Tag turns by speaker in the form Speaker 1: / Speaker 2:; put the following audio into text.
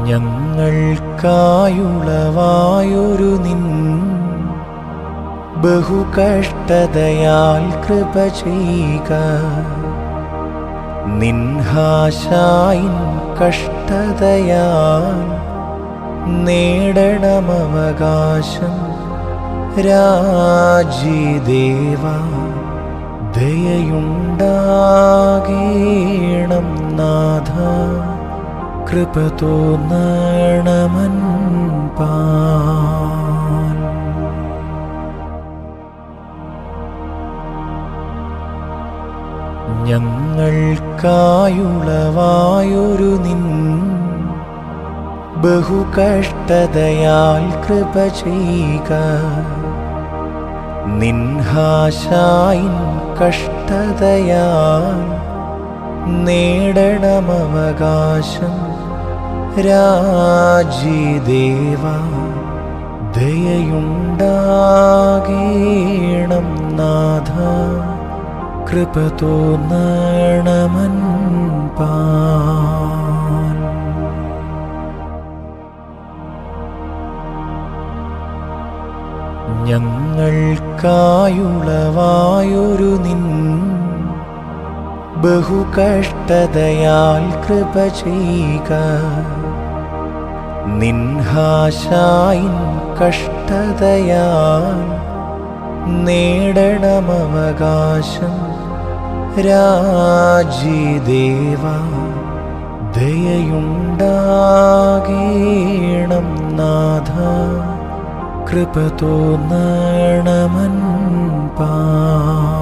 Speaker 1: ഞങ്ങൾക്കായുളവായൊരു നിൻ ബഹുകഷ്ടതയാൽ കൃപ ചെയ്യുക നിൻഹാശായിൻ കഷ്ടതയാൽ നേടണമവകാശം രാജീദേവ ദയയുണ്ടാകേണം നാഥ കൃപ തോന്നണമൻ പാൽ ഞങ്ങൾക്കായുളവായൊരു നിൻ ബഹുകഷ്ടതയാൽ കൃപ ചെയ്യുക നിൻഹാശായിൻ കഷ്ടതയാൽ നേടണമവകാശം രാജീദേവ ദയയുണ്ടാകേണം നാഥ കൃപ തോന്നണമൻ പാൽ ഞങ്ങൾക്കായുളവായൊരു നിൻ ബഹുകഷ്ടതയാൽ കൃപ ചെയ്യുക നിൻഹാശായിൻ കഷ്ടതയാൽ നേടണമവകാശം രാജീദേവ ദയയുണ്ടാകേണം നാഥ കൃപ തോന്നണമൻ പാൽ